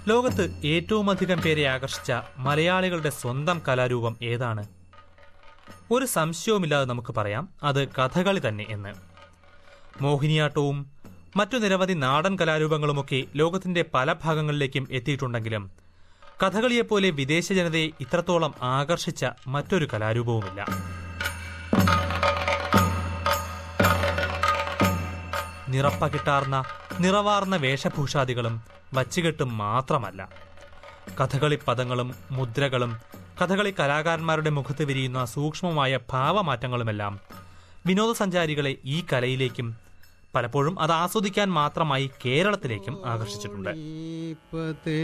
ലോകത്ത് ഏറ്റവും അധികം പേരെ ആകർഷിച്ച മലയാളികളുടെ സ്വന്തം കലാരൂപം ഏതാണ് ഒരു സംശയവുമില്ലാതെ നമുക്ക് പറയാം അത് കഥകളി തന്നെ എന്ന് മോഹിനിയാട്ടവും മറ്റു നിരവധി നാടൻ കലാരൂപങ്ങളുമൊക്കെ ലോകത്തിന്റെ പല ഭാഗങ്ങളിലേക്കും എത്തിയിട്ടുണ്ടെങ്കിലും കഥകളിയെപ്പോലെ വിദേശ ജനതയെ ഇത്രത്തോളം ആകർഷിച്ച മറ്റൊരു കലാരൂപവുമില്ല നിറപ്പകിട്ടാർന്ന നിറവാർന്ന വേഷഭൂഷാദികളും വച്ചുകെട്ടും മാത്രമല്ല കഥകളി പദങ്ങളും മുദ്രകളും കഥകളി കലാകാരന്മാരുടെ മുഖത്ത് വിരിയുന്ന സൂക്ഷ്മമായ ഭാവമാറ്റങ്ങളുമെല്ലാം വിനോദസഞ്ചാരികളെ ഈ കലയിലേക്കും പലപ്പോഴും അത് ആസ്വദിക്കാൻ മാത്രമായി കേരളത്തിലേക്കും ആകർഷിച്ചിട്ടുണ്ട് പതേ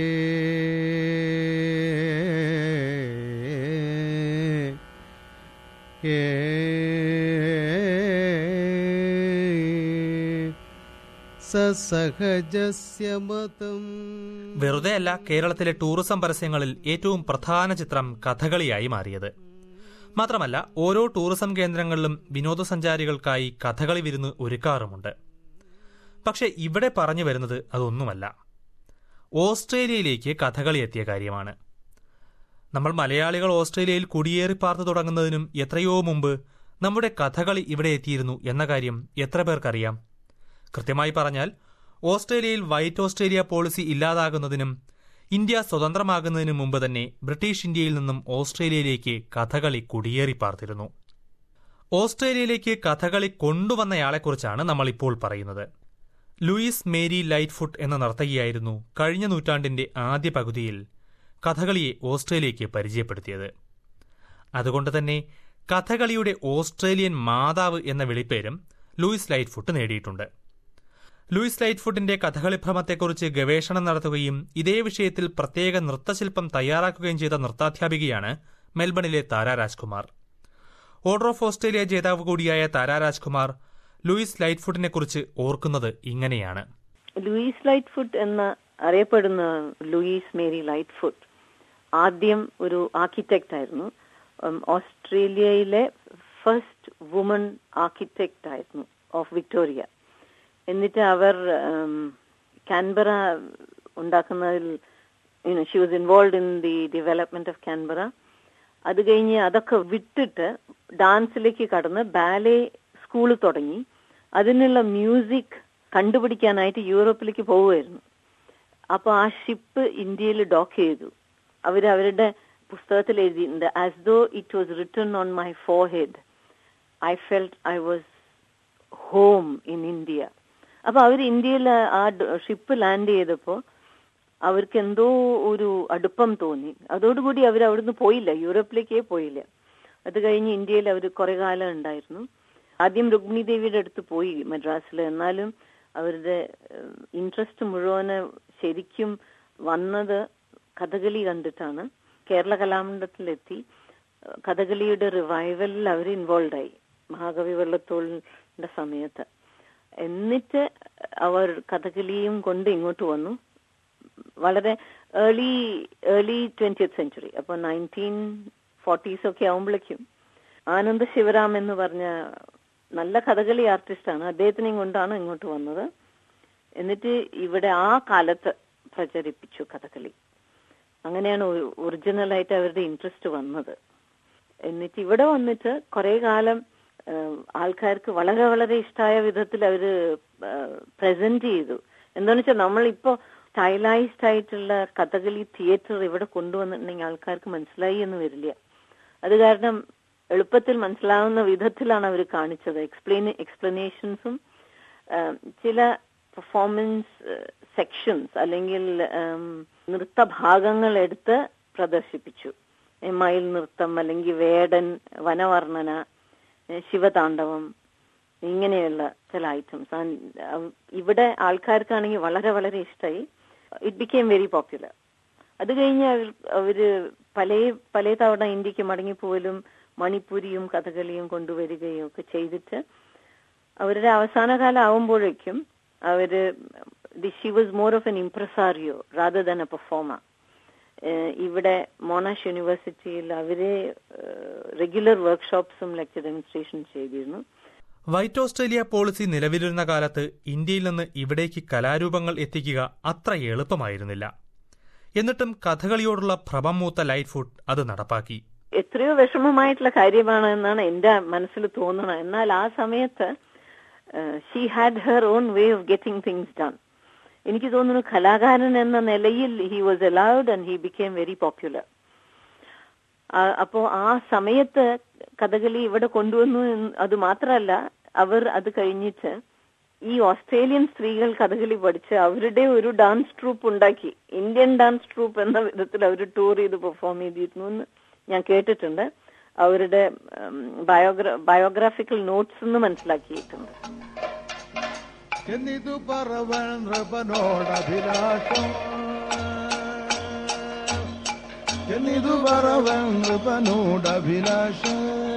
സസഹജസ്യ മതം വെറുതെയല്ല കേരളത്തിലെ ടൂറിസം പരസ്യങ്ങളിൽ ഏറ്റവും പ്രധാന ചിത്രം കഥകളിയായി മാറിയത് മാത്രമല്ല ഓരോ ടൂറിസം കേന്ദ്രങ്ങളിലും വിനോദസഞ്ചാരികൾക്കായി കഥകളി വിരുന്ന് ഒരുക്കാറുമുണ്ട് പക്ഷെ ഇവിടെ പറഞ്ഞു വരുന്നത് അതൊന്നുമല്ല ഓസ്ട്രേലിയയിലേക്ക് കഥകളി എത്തിയ കാര്യമാണ് നമ്മൾ മലയാളികൾ ഓസ്ട്രേലിയയിൽ കുടിയേറി പാർത്തു തുടങ്ങുന്നതിനും എത്രയോ മുമ്പ് നമ്മുടെ കഥകളി ഇവിടെ എത്തിയിരുന്നു എന്ന കാര്യം എത്ര പേർക്കറിയാം കൃത്യമായി പറഞ്ഞാൽ ഓസ്ട്രേലിയയിൽ വൈറ്റ് ഓസ്ട്രേലിയ പോളിസി ഇല്ലാതാകുന്നതിനും ഇന്ത്യ സ്വതന്ത്രമാകുന്നതിനും മുമ്പ് തന്നെ ബ്രിട്ടീഷ് ഇന്ത്യയിൽ നിന്നും ഓസ്ട്രേലിയയിലേക്ക് കഥകളി കുടിയേറി പാർത്തിരുന്നു ഓസ്ട്രേലിയയിലേക്ക് കഥകളി കൊണ്ടുവന്നയാളെക്കുറിച്ചാണ് നമ്മൾ ഇപ്പോൾ പറയുന്നത് ലൂയിസ് മേരി ലൈറ്റ്ഫുട്ട് എന്ന നർത്തകിയായിരുന്നു കഴിഞ്ഞ നൂറ്റാണ്ടിന്റെ ആദ്യ പകുതിയിൽ കഥകളിയെ ഓസ്ട്രേലിയയ്ക്ക് പരിചയപ്പെടുത്തിയത് അതുകൊണ്ട് തന്നെ കഥകളിയുടെ ഓസ്ട്രേലിയൻ മാതാവ് എന്ന വിളിപ്പേരും ലൂയിസ് ലൈറ്റ്ഫുട്ട് നേടിയിട്ടുണ്ട് ലൂയിസ് ലൈറ്റ്ഫുട്ടിന്റെ കഥകളിഭ്രമത്തെക്കുറിച്ച് ഗവേഷണം നടത്തുകയും ഇതേ വിഷയത്തിൽ പ്രത്യേക നൃത്തശില്പം തയ്യാറാക്കുകയും ചെയ്ത നൃത്താധ്യാപികയാണ് മെൽബണിലെ Thara Rajkumar order of Australia ജേതാവ് കൂടിയായ താര രാജ്കുമാർ ലൂയിസ് ലൈറ്റ്ഫുട്ടിനെ കുറിച്ച് ഓർക്കുന്നത് ഇങ്ങനെയാണ് ലൂയിസ് ലൈറ്റ്ഫുട്ട് എന്ന അറിയപ്പെടുന്ന ലൂയിസ് മേരി ലൈറ്റ്ഫുട്ട് ആദ്യം ഒരു ആർക്കിടെക്റ്റ് ആയിരുന്നു ഉം, ഓസ്ട്രേലിയയിലെ ഫസ്റ്റ് വുമൺ ആർക്കിടെക്റ്റ് ആയിരുന്നു ഓഫ് വിക്ടോറിയ എന്നിട്ട് അവർ ഉം, കാൻബറ ഉണ്ടാക്കുന്നതിൽ she was involve in the development of Canberra അത് കഴിഞ്ഞ് അതൊക്കെ വിട്ടിട്ട് ഡാൻസിലേക്ക് കടന്ന് ബാലെ സ്കൂൾ തുടങ്ങി അതിനുള്ള മ്യൂസിക് കണ്ടുപിടിക്കാനായിട്ട് യൂറോപ്പിലേക്ക് പോവുമായിരുന്നു അപ്പൊ ആ ഷിപ്പ് ഇന്ത്യയിൽ ഡോക്ക് ചെയ്തു അവർ അവരുടെ പുസ്തകത്തിൽ എഴുതിയിട്ടുണ്ട് as though it was return on my forehead I felt I was home in India അപ്പൊ അവർ ഇന്ത്യയിൽ ആ ഷിപ്പ് ലാൻഡ് ചെയ്തപ്പോ അവർക്ക് എന്തോ ഒരു അടുപ്പം തോന്നി അതോടുകൂടി അവർ അവിടുന്ന് പോയില്ല യൂറോപ്പിലേക്കേ പോയില്ല അത് കഴിഞ്ഞ് ഇന്ത്യയിൽ അവർ കുറെ കാലം ഉണ്ടായിരുന്നു ആദ്യം രുക്മിണി ദേവിയുടെ അടുത്ത് പോയി മദ്രാസിൽ എന്നാലും അവരുടെ ഇൻട്രസ്റ്റ് മുഴുവന് ശരിക്കും വന്നത് കഥകളി കണ്ടിട്ടാണ് കേരള കലാമണ്ഡലത്തിലെത്തി കഥകളിയുടെ റിവൈവലിൽ അവർ ഇൻവോൾവ് ആയി മഹാകവി വെള്ളത്തോളിന്റെ സമയത്ത് എന്നിട്ട് അവർ കഥകളിയും കൊണ്ട് ഇങ്ങോട്ട് വന്നു വളരെ ഏർലി ഏർലി ട്വന്റിയത്ത് സെഞ്ചുറി അപ്പൊ നയൻറ്റീൻ ഫോർട്ടീസ് ഒക്കെ ആവുമ്പോഴേക്കും ആനന്ദ ശിവറാം എന്ന് പറഞ്ഞ നല്ല കഥകളി ആർട്ടിസ്റ്റാണ് അദ്ദേഹത്തിനെയും കൊണ്ടാണ് ഇങ്ങോട്ട് വന്നത് എന്നിട്ട് ഇവിടെ ആ കാലത്ത് പ്രചരിപ്പിച്ചു കഥകളി അങ്ങനെയാണ് ഒറിജിനൽ ആയിട്ട് അവരുടെ ഇൻട്രസ്റ്റ് വന്നത് എന്നിട്ട് ഇവിടെ വന്നിട്ട് കുറെ കാലം ആൾക്കാർക്ക് വളരെ വളരെ ഇഷ്ടമായ വിധത്തിൽ അവര് പ്രസന്റ് ചെയ്തു എന്താണെന്ന് വെച്ചാൽ നമ്മളിപ്പോ സ്റ്റൈലൈസ്ഡ് ആയിട്ടുള്ള കഥകളി തിയേറ്റർ ഇവിടെ കൊണ്ടുവന്നിട്ടുണ്ടെങ്കിൽ ആൾക്കാർക്ക് മനസ്സിലായി എന്ന് വരില്ല അത് കാരണം എളുപ്പത്തിൽ മനസ്സിലാവുന്ന വിധത്തിലാണ് അവർ കാണിച്ചത് എക്സ്പ്ലെയിൻ എക്സ്പ്ലനേഷൻസും ചില പെർഫോമൻസ് സെക്ഷൻസ് അല്ലെങ്കിൽ നൃത്തഭാഗങ്ങൾ എടുത്ത് പ്രദർശിപ്പിച്ചു മയിൽ നൃത്തം അല്ലെങ്കിൽ വേടൻ വനവർണ്ണന ശിവതാണ്ഡവം ഇങ്ങനെയുള്ള ചില ഐറ്റംസ് ഇവിടെ ആൾക്കാർക്കാണെങ്കിൽ വളരെ വളരെ ഇഷ്ടമായി ഇറ്റ് ബിക്കെയിം വെരി പോപ്പുലർ അത് കഴിഞ്ഞ് അവർ അവര് പല പല തവണ ഇന്ത്യക്ക് മടങ്ങിപ്പോലും മണിപ്പൂരിയും കഥകളിയും കൊണ്ടുവരികയും ഒക്കെ ചെയ്തിട്ട് അവരുടെ അവസാന കാലം ആവുമ്പോഴേക്കും അവര് the she was more of an impresario rather than a performer ഇവിടെ മോണാഷ് യൂണിവേഴ്സിറ്റിയിൽ അവരെ റെഗുലർ വർക്ക്ഷോപ്സും ലെക്ചർ ഡെമോൺസ്ട്രേഷൻ ചെയ്തിരുന്നു വൈറ്റ് ഓസ്ട്രേലിയ പോളിസി നിലവിലിരുന്ന കാലത്ത് ഇന്ത്യയിൽ നിന്ന് ഇവിടേക്ക് കലാരൂപങ്ങൾ എത്തിക്കുക അത്ര എളുപ്പമായിരുന്നില്ല എന്നിട്ടും കഥകളിയോടുള്ള ഭ്രമം മൂത്ത ലൈറ്റ് ഫുഡ് അത് നടപ്പാക്കി എത്രയോ വിഷമമായിട്ടുള്ള കാര്യമാണ് എന്നാണ് എന്റെ മനസ്സിൽ തോന്നുന്നത് എന്നാൽ ആ സമയത്ത് she had her own way of getting things done എനിക്ക് തോന്നുന്നു കലാകാരൻ എന്ന നിലയിൽ he was allowed and he became very popular അപ്പോ ആ സമയത്ത് കഥകളി ഇവിടെ കൊണ്ടുവന്നു എന്ന് അത് മാത്രമല്ല അവർ അത് കഴിഞ്ഞിട്ട് ഈ ഓസ്ട്രേലിയൻ സ്ത്രീകൾ കഥകളി പഠിച്ച് അവരുടെ ഒരു ഡാൻസ് ട്രൂപ്പ് ഉണ്ടാക്കി ഇന്ത്യൻ ഡാൻസ് ട്രൂപ്പ് എന്ന വിധത്തിൽ അവർ ടൂർ ചെയ്ത് പെർഫോം ചെയ്തിരുന്നു എന്ന് ഞാൻ കേട്ടിട്ടുണ്ട് അവരുടെ ബയോഗ്രാ ബയോഗ്രാഫിക്കൽ നോട്ട്സ് എന്ന് മനസ്സിലാക്കിയിട്ടുണ്ട് എന്നിതു പറവൻ നൃപനോടഭിലാഷം എന്നിതു പറവൻ നൃപനോടഭിലാഷം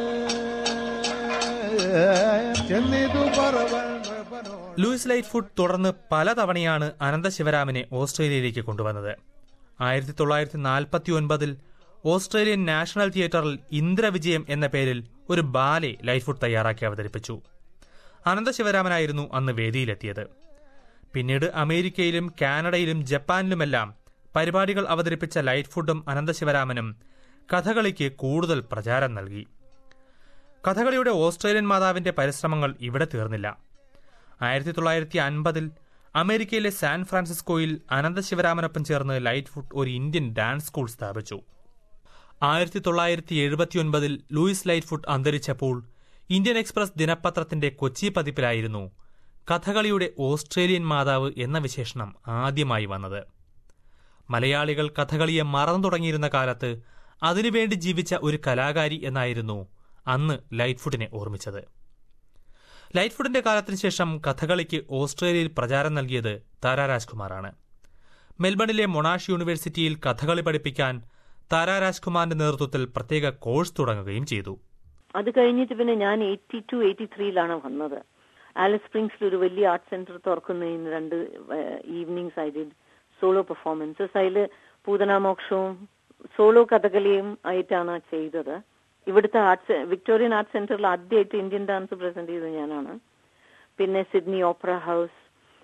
ചെന്നിതു പറവൻ നൃപനോട് ലൂയിസ് ലൈറ്റ് ഫുഡ് തുടർന്ന് പലതവണയാണ് അനന്ത ശിവരാമനെ ഓസ്ട്രേലിയയിലേക്ക് കൊണ്ടുവന്നത് ആയിരത്തി തൊള്ളായിരത്തി നാൽപ്പത്തി ഒൻപതിൽ ഓസ്ട്രേലിയൻ നാഷണൽ തിയേറ്ററിൽ ഇന്ദ്രവിജയം എന്ന പേരിൽ ഒരു ബാലെ ലൈറ്റ് ഫുഡ് തയ്യാറാക്കി അവതരിപ്പിച്ചു അനന്ത ശിവരാമനായിരുന്നു അന്ന് വേദിയിലെത്തിയത് പിന്നീട് അമേരിക്കയിലും കാനഡയിലും ജപ്പാനിലുമെല്ലാം പരിപാടികൾ അവതരിപ്പിച്ച ലൈറ്റ് ഫുഡും അനന്ത ശിവരാമനും കഥകളിക്ക് കൂടുതൽ പ്രചാരം നൽകി കഥകളിയുടെ ഓസ്ട്രേലിയൻ മാതാവിന്റെ പരിശ്രമങ്ങൾ ഇവിടെ തീർന്നില്ല ആയിരത്തി തൊള്ളായിരത്തി അൻപതിൽ അമേരിക്കയിലെ സാൻ ഫ്രാൻസിസ്കോയിൽ അനന്ത ശിവരാമനൊപ്പം ചേർന്ന് ലൈറ്റ് ഫുഡ് ഒരു ഇന്ത്യൻ ഡാൻസ് സ്കൂൾ സ്ഥാപിച്ചു ആയിരത്തി തൊള്ളായിരത്തി എഴുപത്തിയൊൻപതിൽ ലൂയിസ് ലൈറ്റ് ഫുഡ് അന്തരിച്ചപ്പോൾ ഇന്ത്യൻ എക്സ്പ്രസ് ദിനപത്രത്തിന്റെ കൊച്ചി പതിപ്പിലായിരുന്നു കഥകളിയുടെ ഓസ്ട്രേലിയൻ മാതാവ് എന്ന വിശേഷണം ആദ്യമായി വന്നത് മലയാളികൾ കഥകളിയെ മറന്നു തുടങ്ങിയിരുന്ന കാലത്ത് അതിനുവേണ്ടി ജീവിച്ച ഒരു കലാകാരി എന്നായിരുന്നു അന്ന് ലൈറ്റ് ഫുഡിനെ ഓർമ്മിച്ചത് ലൈറ്റ് ഫുഡിന്റെ കാലത്തിന് ശേഷം കഥകളിക്ക് ഓസ്ട്രേലിയയിൽ പ്രചാരം നൽകിയത് താരാ രാജ്കുമാറാണ് മെൽബണിലെ മൊണാഷ് യൂണിവേഴ്സിറ്റിയിൽ കഥകളി പഠിപ്പിക്കാൻ താരാ രാജ്കുമാറിന്റെ നേതൃത്വത്തിൽ പ്രത്യേക കോഴ്സ് തുടങ്ങുകയും ചെയ്തു അത് കഴിഞ്ഞിട്ട് പിന്നെ ഞാൻ എയ്റ്റി ടു എയ്റ്റി ത്രീയിലാണ് വന്നത് ആലിസ് സ്പ്രിങ്സിൽ ഒരു വലിയ ആർട്ട് സെന്റർ തുറക്കുന്നതിന് രണ്ട് evenings I did solo performances അതിൽ പൂതനാമോക്ഷവും സോളോ കഥകളിയും ആയിട്ടാണ് ചെയ്തത് ഇവിടുത്തെ ആർട്സ് വിക്ടോറിയൻ ആർട്ട് സെന്ററിൽ ആദ്യമായിട്ട് ഇന്ത്യൻ ഡാൻസ് പ്രസന്റ് ചെയ്തത് ഞാനാണ് പിന്നെ സിഡ്നി ഓപ്പറ ഹൗസ്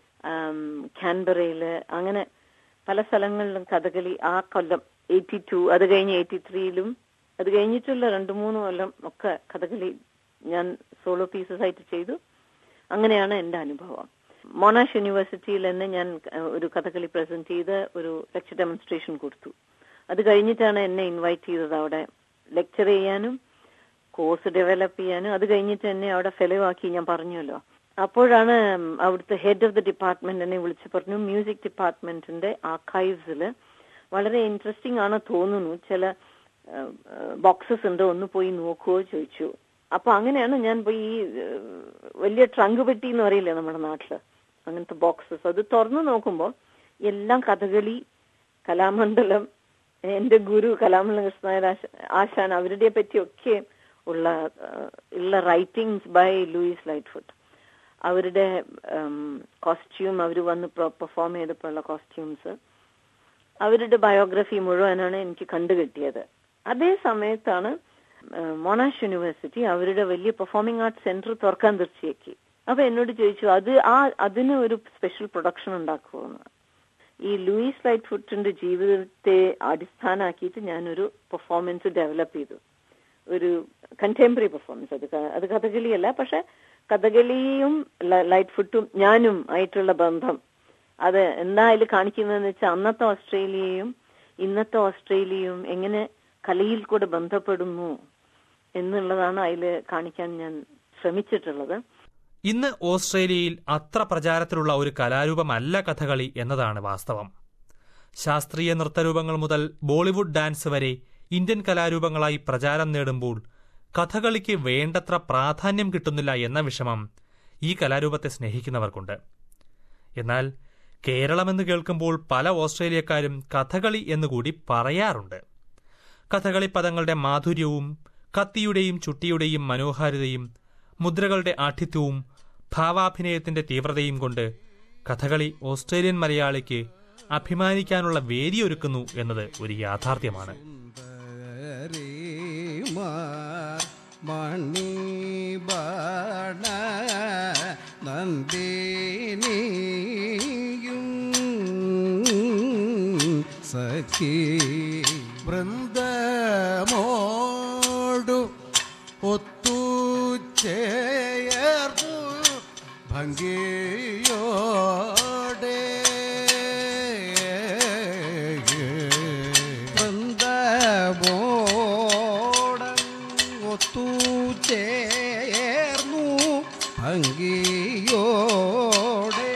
കാൻബറയില് അങ്ങനെ പല സ്ഥലങ്ങളിലും കഥകളി ആ കൊല്ലം എയ്റ്റി ടു അത് കഴിഞ്ഞ് എയ്റ്റി ത്രീയിലും അത് കഴിഞ്ഞിട്ടുള്ള രണ്ടു മൂന്ന് കൊല്ലം ഒക്കെ കഥകളി ഞാൻ സോളോ പീസസ് ആയിട്ട് ചെയ്തു അങ്ങനെയാണ് എന്റെ അനുഭവം മൊണാഷ് യൂണിവേഴ്സിറ്റിയിൽ തന്നെ ഞാൻ ഒരു കഥകളി പ്രസന്റ് ചെയ്ത് ഒരു ലെക്ചർ ഡെമോൺസ്ട്രേഷൻ കൊടുത്തു അത് കഴിഞ്ഞിട്ടാണ് എന്നെ ഇൻവൈറ്റ് ചെയ്തത് അവിടെ ലെക്ചർ ചെയ്യാനും കോഴ്സ് ഡെവലപ്പ് ചെയ്യാനും അത് കഴിഞ്ഞിട്ട് എന്നെ അവിടെ ഫെലോ ആക്കി ഞാൻ പറഞ്ഞല്ലോ അപ്പോഴാണ് അവിടുത്തെ ഹെഡ് ഓഫ് ദി ഡിപ്പാർട്ട്മെന്റ് എന്നെ വിളിച്ചു പറഞ്ഞു മ്യൂസിക് ഡിപ്പാർട്ട്മെന്റിന്റെ ആർക്കൈവ്സിൽ വളരെ ഇൻട്രസ്റ്റിംഗ് ആണ് തോന്നുന്നു ചില ബോക്സസ് ഉണ്ട് ഒന്ന് പോയി നോക്കുവോ ചോദിച്ചു അപ്പൊ അങ്ങനെയാണ് ഞാൻ പോയി ഈ വലിയ ട്രങ്ക് പെട്ടി എന്ന് പറയില്ലേ നമ്മുടെ നാട്ടില് അങ്ങനത്തെ ബോക്സസ് അത് തുറന്നു നോക്കുമ്പോൾ എല്ലാം കഥകളി കലാമണ്ഡലം എന്റെ ഗുരു കലാമണ്ഡലം കൃഷ്ണനായ ആശാൻ അവരുടെ പറ്റിയൊക്കെ ഉള്ള ഉള്ള writings by Louise Lightfoot അവരുടെ കോസ്റ്റ്യൂം അവർ വന്ന് പെർഫോം ചെയ്തപ്പോഴുള്ള കോസ്റ്റ്യൂംസ് അവരുടെ ബയോഗ്രഫി മുഴുവനാണ് എനിക്ക് കണ്ടുകിട്ടിയത് അതേ സമയത്താണ് മൊണാഷ് യൂണിവേഴ്സിറ്റി അവരുടെ വലിയ പെർഫോമിംഗ് ആർട്സ് സെന്റർ തുറക്കാൻ തീർച്ചയാക്കി അപ്പൊ എന്നോട് ചോദിച്ചു അത് ആ അതിന് ഒരു സ്പെഷ്യൽ പ്രൊഡക്ഷൻ ഉണ്ടാക്കുമെന്ന് ഈ ലൂയിസ് ലൈറ്റ് ഫുഡിന്റെ ജീവിതത്തെ അടിസ്ഥാനാക്കിയിട്ട് ഞാനൊരു പെർഫോമൻസ് ഡെവലപ്പ് ചെയ്തു ഒരു കണ്ടംപററി പെർഫോമൻസ് അത് അത് കഥകളിയല്ല പക്ഷെ കഥകളിയും ലൈറ്റ് ഫുഡും ഞാനും ആയിട്ടുള്ള ബന്ധം അത് എന്താ അതിൽ കാണിക്കുന്നതെന്ന് വെച്ചാൽ അന്നത്തെ ഓസ്ട്രേലിയയും ഇന്നത്തെ ഓസ്ട്രേലിയയും എങ്ങനെ കലയിൽ കൂടെ ബന്ധപ്പെടുന്നു എന്നുള്ളതാണ് അതിൽ കാണിക്കാൻ ഞാൻ ശ്രമിച്ചിട്ടുള്ളത് ഇന്ന് ഓസ്ട്രേലിയയിൽ അത്ര പ്രചാരത്തിലുള്ള ഒരു കലാരൂപമല്ല കഥകളി എന്നതാണ് വാസ്തവം ശാസ്ത്രീയ നൃത്തരൂപങ്ങൾ മുതൽ ബോളിവുഡ് ഡാൻസ് വരെ ഇന്ത്യൻ കലാരൂപങ്ങളായി പ്രചാരം നേടുമ്പോൾ കഥകളിക്ക് വേണ്ടത്ര പ്രാധാന്യം കിട്ടുന്നില്ല എന്ന വിഷമം ഈ കലാരൂപത്തെ സ്നേഹിക്കുന്നവർക്കുണ്ട് എന്നാൽ കേരളമെന്ന് കേൾക്കുമ്പോൾ പല ഓസ്ട്രേലിയക്കാരും കഥകളി എന്നുകൂടി പറയാറുണ്ട് കഥകളി പദങ്ങളുടെ മാധുര്യവും കത്തിയുടെയും ചുട്ടിയുടെയും മനോഹാരിതയും മുദ്രകളുടെ ആഠിത്യവും ഭാവാഭിനയത്തിന്റെ തീവ്രതയും കൊണ്ട് കഥകളി ഓസ്ട്രേലിയൻ മലയാളിക്ക് അഭിമാനിക്കാനുള്ള വേദിയൊരുക്കുന്നു എന്നത് ഒരു യാഥാർത്ഥ്യമാണ് മണിബണ നന്ദിനിയും സഖി വൃന്ദമോടു ഒത്തു ചേർന്നു ഭംഗിയോടെ വൃന്ദമോടൊത്തു ചേർന്നു ഭംഗിയോടെ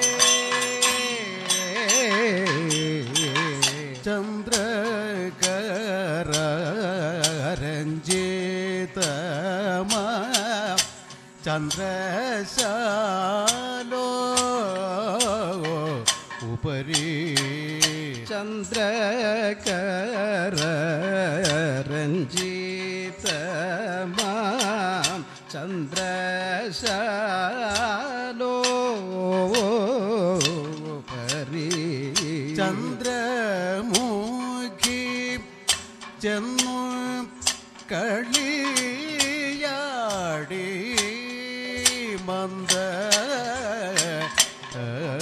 ചന്ദ്രകരഞ്ജിതമാ ചന്ദ്രശാലോ ഉപരി ചന്ദ്രകര രഞ്ജിതമാം ചന്ദ്രശാലോ പരി ചന്ദ്രമുഖി ചെന്നു കളിയാടി മന്ദ